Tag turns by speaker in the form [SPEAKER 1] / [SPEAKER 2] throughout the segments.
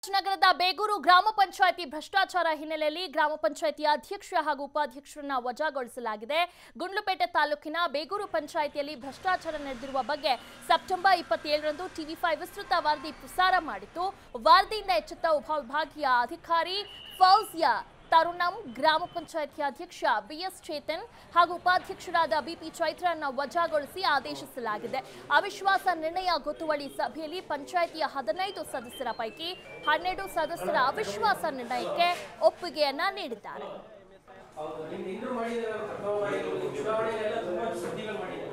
[SPEAKER 1] ನಗರದ ಬೇಗೂರು ಗ್ರಾಮ ಪಂಚಾಯಿತಿ ಭ್ರಷ್ಟಾಚಾರ ಹಿನ್ನೆಲೆಯಲ್ಲಿ ಗ್ರಾಮ ಪಂಚಾಯಿತಿ ಅಧ್ಯಕ್ಷ ಹಾಗೂ ಉಪಾಧ್ಯಕ್ಷರನ್ನ ವಜಾಗೊಳಿಸಲಾಗಿದೆ ಗುಂಡ್ಲುಪೇಟೆ ತಾಲೂಕಿನ ಬೇಗೂರು ಪಂಚಾಯಿತಿಯಲ್ಲಿ ಭ್ರಷ್ಟಾಚಾರ ನಡೆದಿರುವ ಬಗ್ಗೆ ಸೆಪ್ಟೆಂಬರ್ ಇಪ್ಪತ್ತೇಳರಂದು ಟಿವಿ ಫೈವ್ ವಿಸ್ತೃತ ವರದಿ ಪ್ರಸಾರ ಮಾಡಿತ್ತು ವರದಿಯಿಂದ ಎಚ್ಚೆತ್ತ ಉಪವಿಭಾಗೀಯ ಅಧಿಕಾರಿ ಫೌಜಿಯಾ ತರುಣಂ ಗ್ರಾಮ ಪಂಚಾಯಿತಿ ಅಧ್ಯಕ್ಷ ಬಿಎಸ್ ಚೇತನ್ ಹಾಗೂ ಉಪಾಧ್ಯಕ್ಷರಾದ ಬಿಪಿ ಚೈತ್ರನ್ನ ವಜಾಗೊಳಿಸಿ ಆದೇಶಿಸಲಾಗಿದೆ ಅವಿಶ್ವಾಸ ನಿರ್ಣಯ ಗೊತ್ತುವಳಿ ಸಭೆಯಲ್ಲಿ ಪಂಚಾಯಿತಿಯ ಹದಿನೈದು ಸದಸ್ಯರ ಪೈಕಿ ಹನ್ನೆರಡು ಸದಸ್ಯರ ಅವಿಶ್ವಾಸ ನಿರ್ಣಯಕ್ಕೆ ಒಪ್ಪಿಗೆಯನ್ನ ನೀಡಿದ್ದಾರೆ
[SPEAKER 2] ಹೌದು ನಿಮ್ ಹಿಂದ್ರು ಮಾಡಿದಾರೆ ಚುನಾವಣೆ ಚುನಾವಣೆಯಲ್ಲೆಲ್ಲ ತುಂಬಾ ಸುದ್ದಿಗಳು ಮಾಡಿದ್ದಾರೆ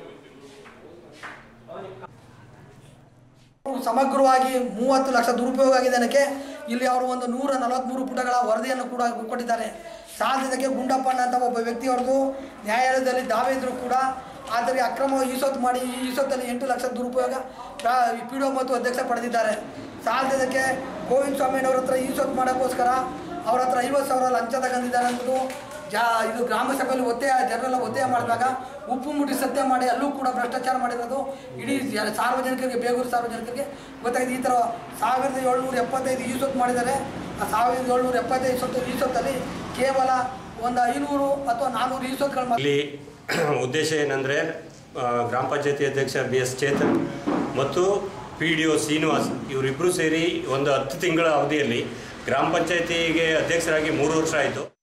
[SPEAKER 3] ಸಮಗ್ರವಾಗಿ ಮೂವತ್ತು ಲಕ್ಷ ದುರುಪಯೋಗ ಆಗಿದೆ ಅನ್ನಕ್ಕೆ ಇಲ್ಲಿ ಅವರು ಒಂದು ನೂರ ನಲವತ್ತ್ಮೂರು ಪುಟಗಳ ವರದಿಯನ್ನು ಕೂಡ ಕೊಟ್ಟಿದ್ದಾರೆ ಸಾಧ್ಯತೆಗೆ ಗುಂಡಪ್ಪಣ್ಣ ಅಂತ ಒಬ್ಬ ವ್ಯಕ್ತಿಯವ್ರದ್ದು ನ್ಯಾಯಾಲಯದಲ್ಲಿ ದಾವೆ ಇದ್ದರೂ ಕೂಡ ಆದರೆ ಅಕ್ರಮವಾಗಿ ಈಸೊತ್ತು ಮಾಡಿ ಈ ಈಸೊತ್ತಲ್ಲಿ ಎಂಟು ಲಕ್ಷ ದುರುಪಯೋಗ ಪಿ ಡಿ ಮತ್ತು ಅಧ್ಯಕ್ಷ ಪಡೆದಿದ್ದಾರೆ ಸಾಧ್ಯತೆಗೆ ಗೋವಿಂದ ಸ್ವಾಮಿಯವ್ರ ಹತ್ರ ಈಸೊತ್ತು ಮಾಡೋಕ್ಕೋಸ್ಕರ ಅವ್ರ ಹತ್ರ ಐವತ್ತು ಸಾವಿರ ಲಂಚ ತಗೊಂಡಿದ್ದಾರೆ ಅನ್ನೋದು ಜಾ ಇದು ಗ್ರಾಮ ಸಭೆಯಲ್ಲಿ ಒತ್ತಾಯ ಜನರೆಲ್ಲ ಒತ್ತಾಯ ಮಾಡಿದಾಗ ಉಪ್ಪು ಮುಟ್ಟಿ ಸತ್ಯ ಮಾಡಿ ಅಲ್ಲೂ ಕೂಡ ಭ್ರಷ್ಟಾಚಾರ ಮಾಡಿರೋದು ಇಡೀ ಜ- ಸಾರ್ವಜನಿಕರಿಗೆ ಬೇಗೂರು ಸಾರ್ವಜನಿಕರಿಗೆ ಗೊತ್ತಾಗಿದೆ ಈ ಥರ ಸಾವಿರದ ಏಳ್ನೂರ ಎಪ್ಪತ್ತೈದು ಈಸೊತ್ತು ಮಾಡಿದ್ದಾರೆ ಆ ಸಾವಿರದ ಏಳ್ನೂರ ಎಪ್ಪತ್ತೈದು ಸೊತ್ತು ಈಸೊತ್ತಲ್ಲಿ ಕೇವಲ ಒಂದು ಐನೂರು ಅಥವಾ ನಾನ್ನೂರು ಈಸೊತ್ತುಗಳು ಮಾತ್ರ
[SPEAKER 4] ಇಲ್ಲಿ ಉದ್ದೇಶ ಏನಂದರೆ ಗ್ರಾಮ ಪಂಚಾಯತಿ ಅಧ್ಯಕ್ಷ ಬಿ ಎಸ್ ಚೇತನ್ ಮತ್ತು ಪಿ ಡಿ ಒ ಶ್ರೀನಿವಾಸ್ ಇವರಿಬ್ಬರು ಸೇರಿ ಒಂದು ಹತ್ತು ತಿಂಗಳ ಅವಧಿಯಲ್ಲಿ ಗ್ರಾಮ ಪಂಚಾಯತಿಗೆ ಅಧ್ಯಕ್ಷರಾಗಿ ಮೂರು ವರ್ಷ ಆಯಿತು